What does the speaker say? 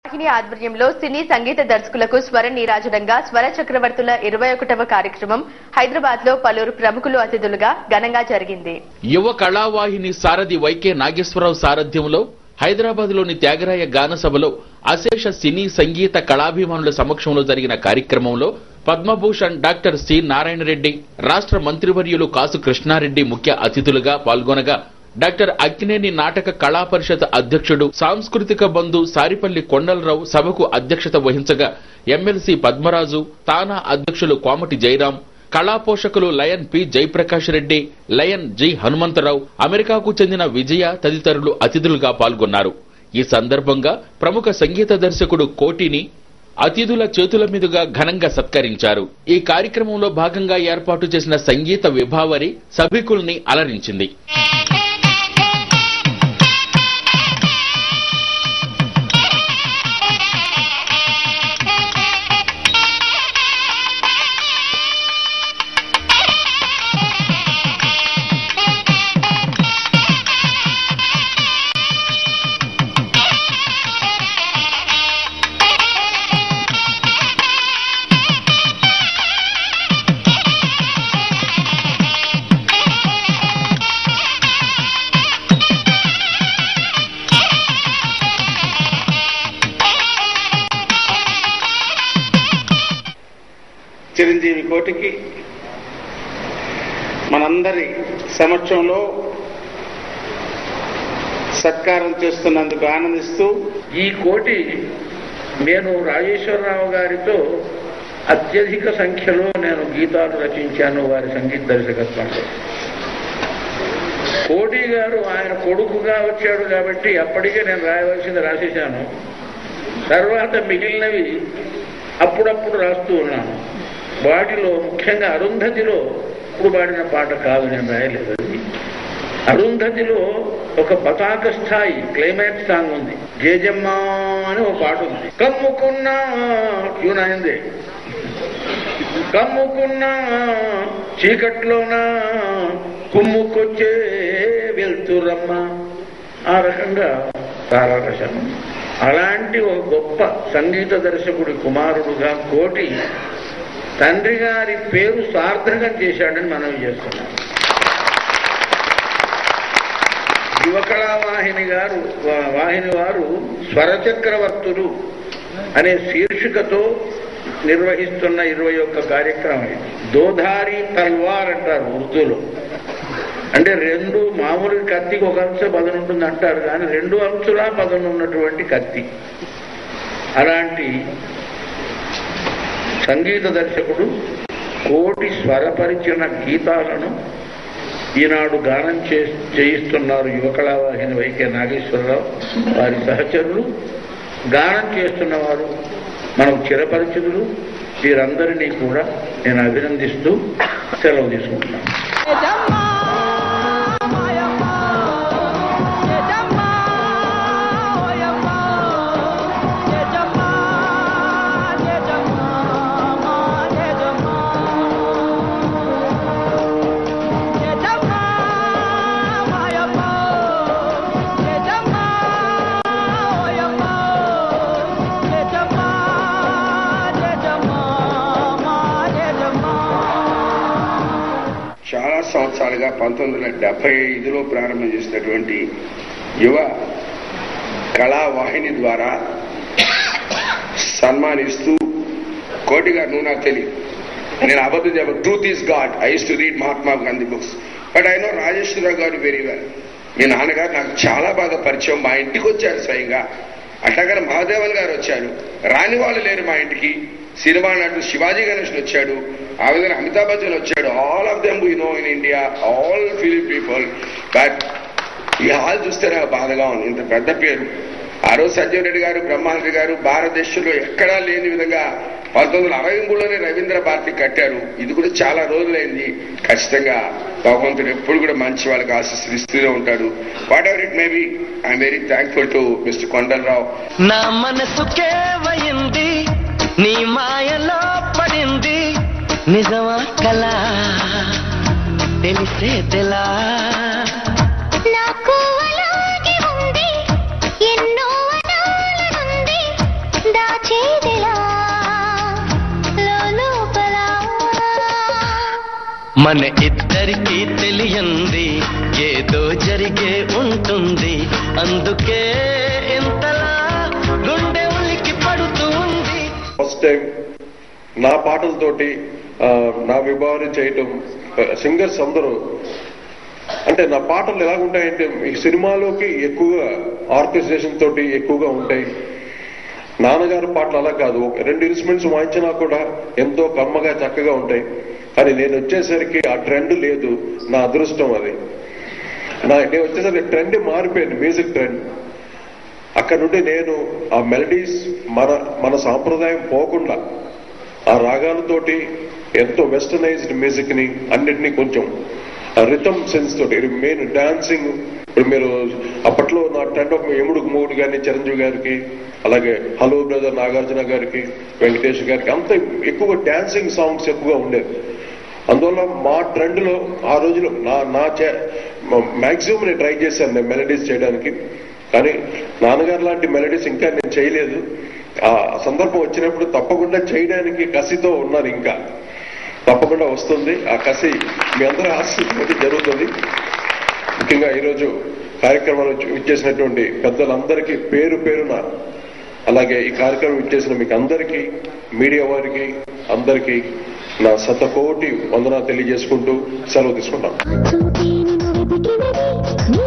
వాహిని ఆధ్వర్యంలో సినీ సంగీత దర్శకులకు స్వర నీరాజనంగా స్వర చక్రవర్తుల ఇరవై ఒకటవ కార్యక్రమం హైదరాబాద్ లో పలువురు ప్రముఖులు అతిథులుగా ఘనంగా జరిగింది యువ కళావాహిని సారథి వైకే నాగేశ్వరరావు సారథ్యంలో హైదరాబాద్ లోని త్యాగరాయ గాన సభలో అశేష సినీ సంగీత కళాభిమానుల సమక్షంలో జరిగిన కార్యక్రమంలో పద్మభూషణ్ డాక్టర్ సి నారాయణ రెడ్డి రాష్ట్ర మంత్రివర్యులు కాసు కృష్ణారెడ్డి ముఖ్య అతిథులుగా పాల్గొనగా డాక్టర్ అక్కినేని నాటక కళా పరిషత్ అధ్యక్షుడు సాంస్కృతిక బంధు సారిపల్లి కొండలరావు సభకు అధ్యక్షత వహించగా ఎమ్మెల్సీ పద్మరాజు తానా అధ్యక్షులు కోమటి జయరాం కళా పోషకులు lion P Jayaprakash Reddy lion G Hanumantharao అమెరికాకు చెందిన విజయ తదితరులు అతిథులుగా పాల్గొన్నారు ఈ సందర్భంగా ప్రముఖ సంగీత దర్శకుడు కోటిని అతిథుల చేతుల మీదుగా ఘనంగా సత్కరించారు ఈ కార్యక్రమంలో భాగంగా ఏర్పాటు చేసిన సంగీత విభావరి సభికుల్ని అలరించింది చిరంజీవి కోటికి మనందరి సమక్షంలో సత్కారం చేస్తున్నందుకు ఆనందిస్తూ ఈ కోటి నేను రాజేశ్వరరావు గారితో అత్యధిక సంఖ్యలో నేను గీతాలు రచించాను వారి సంగీత దర్శకత్వంలో కోటి గారు ఆయన కొడుకుగా వచ్చాడు కాబట్టి అప్పటికే నేను రాయవలసింది రాసేశాను తర్వాత మిగిలినవి అప్పుడప్పుడు రాస్తూ ఉన్నాను వాటిలో ముఖ్యంగా అరుంధతిలో ఇప్పుడు పాడిన పాట కాదు నేను రాయలేదు అది అరుంధతిలో ఒక పతాక స్థాయి క్లైమాక్స్ సాంగ్ ఉంది జేజమ్మ అని ఒక పాట ఉంది కమ్ముకున్నా ట్యూన్ అయింది కమ్ముకున్నా చీకట్లోన కుమ్ముకొచ్చే వెళ్తురమ్మ ఆ రకంగా తారారసం అలాంటి ఒక గొప్ప సంగీత దర్శకుడి కుమారుడుగా కోటి తండ్రి గారి పేరు సార్థకం చేశాడని మనవి చేస్తున్నాం యువకళావాహిని గారు వా- వాహిని వారు స్వరచక్రవర్తులు అనే శీర్షికతో నిర్వహిస్తున్న ఇరవై ఒక్క కార్యక్రమం ఇది దోధారి తల్వార్ అంటారు ఉర్దూలో అంటే రెండు మామూలు కత్తికి ఒక అంశ పదను ఉంటుంది అంటారు కానీ రెండు అంచులా పదను ఉన్నటువంటి కత్తి అలాంటి సంగీత దర్శకుడు కోటి స్వరపరిచిన గీతాలను ఈనాడు గానం చే చేయిస్తున్నారు యువకళావాహిని వైకే నాగేశ్వరరావు వారి సహచరులు గానం చేస్తున్నవారు మనకు చిరపరిచితులు వీరందరినీ కూడా నేను అభినందిస్తూ సెలవు తీసుకుంటున్నాను చాలా సంవత్సరాలుగా పంతొమ్మిది వందల డెబ్బై ఐదులో ప్రారంభం చేసినటువంటి యువ కళావాహిని ద్వారా సన్మానిస్తూ కోటి గారు నువ్వు నాకు తెలియదు నేను అబద్ధం చెప్ప truth is God I to read Mahatma Gandhi books but I know Rajeswararao garu very well మీ నాన్నగారు నాకు చాలా బాగా పరిచయం మా ఇంటికి వచ్చారు స్వయంగా అట్లాగని మహాదేవన్ గారు వచ్చారు రాని వాళ్ళు లేరు మా ఇంటికి సినిమా నటుడు శివాజీ గణేష్ వచ్చాడు ఆ విధంగా అమితాబ్ బచ్చన్ వచ్చాడు all of them you know in India all film people but ఈ హాల్ చూస్తే నాకు బాధగా ఉంది ఇంత పెద్ద పేరు ఆ రోజు సంజయ్ రెడ్డి గారు బ్రహ్మారెడ్డి గారు భారతదేశంలో ఎక్కడా లేని విధంగా పంతొమ్మిది వందల అరవై మూడులోనే రవీంద్ర భారతి కట్టారు ఇది కూడా చాలా రోజులైంది ఖచ్చితంగా భగవంతుడు ఎప్పుడు కూడా మంచి వాళ్ళకి ఆశీస్సులు ఇస్తూనే ఉంటాడు whatever it may be I'm very thankful to mister Kondalarao నా మనసు కేవయింది నీ మాయలో పడింది నిజమా కలా తెలిసేదెలా నాకు అలాగే ఉంది ఎన్నో అనాలనుంది వచ్చేదిలా లోపల మన ఇద్దరికి తెలియంది ఏదో జరిగే ఉంటుంది అందుకే ఇంతలా గుండె ఉలికి పడుతూ ఉంది ఫస్ట్ టైం నా పాటలతోటి ఆ, నా విభావన చేయటం సింగర్స్ అందరూ అంటే నా పాటలు ఎలా ఉంటాయంటే ఈ సినిమాలోకి ఎక్కువగా ఆర్కెస్ట్రేషన్ తోటి ఎక్కువగా ఉంటాయి నాన్నగారి పాటలు అలా కాదు ఒక రెండు ఇన్స్ట్రుమెంట్స్ వాయించినా కూడా ఎంతో కమ్మగా చక్కగా ఉంటాయి కానీ నేను వచ్చేసరికి ఆ ట్రెండ్ లేదు నా అదృష్టం అది నా నేను వచ్చేసరికి ట్రెండ్ మారిపోయింది మ్యూజిక్ ట్రెండ్ అక్కడ నుండి నేను ఆ మెలడీస్ మన మన సాంప్రదాయం పోకుండా ఆ రాగాలతోటి ఎంతో వెస్టర్నైజ్డ్ మ్యూజిక్ ని అన్నిటినీ కొంచెం రిథమ్ సెన్స్ తోటి మెయిన్ డాన్సింగ్ ఇప్పుడు మీరు అప్పట్లో నా ట్రెండ్ ఆఫ్ ఎముడు మూడు గారిని చిరంజీవి గారికి అలాగే హలో బ్రదర్ నాగార్జున గారికి వెంకటేష్ గారికి అంత ఎక్కువ డాన్సింగ్ సాంగ్స్ ఎక్కువగా ఉండేది అందువల్ల మా ట్రెండ్ లో ఆ రోజులో నా నా మాక్సిమం నేను ట్రై చేశాను నేను మెలడీస్ చేయడానికి కానీ నాన్నగారు లాంటి మెలడీస్ ఇంకా నేను చేయలేదు ఆ సందర్భం వచ్చినప్పుడు తప్పకుండా చేయడానికి కసితో ఉన్నాను ఇంకా తప్పకుండా వస్తుంది ఆ కసి మీ అందరూ ఆశిస్తున్నది జరుగుతుంది ముఖ్యంగా ఈరోజు కార్యక్రమాలు ఇచ్చేసినటువంటి పెద్దలందరికీ పేరు పేరున అలాగే ఈ కార్యక్రమం ఇచ్చేసిన మీకు అందరికీ మీడియా వారికి అందరికీ నా శతకోటి వందన తెలియజేసుకుంటూ సెలవు తీసుకుంటాం చూటి నిన్ను వెతికినది నీ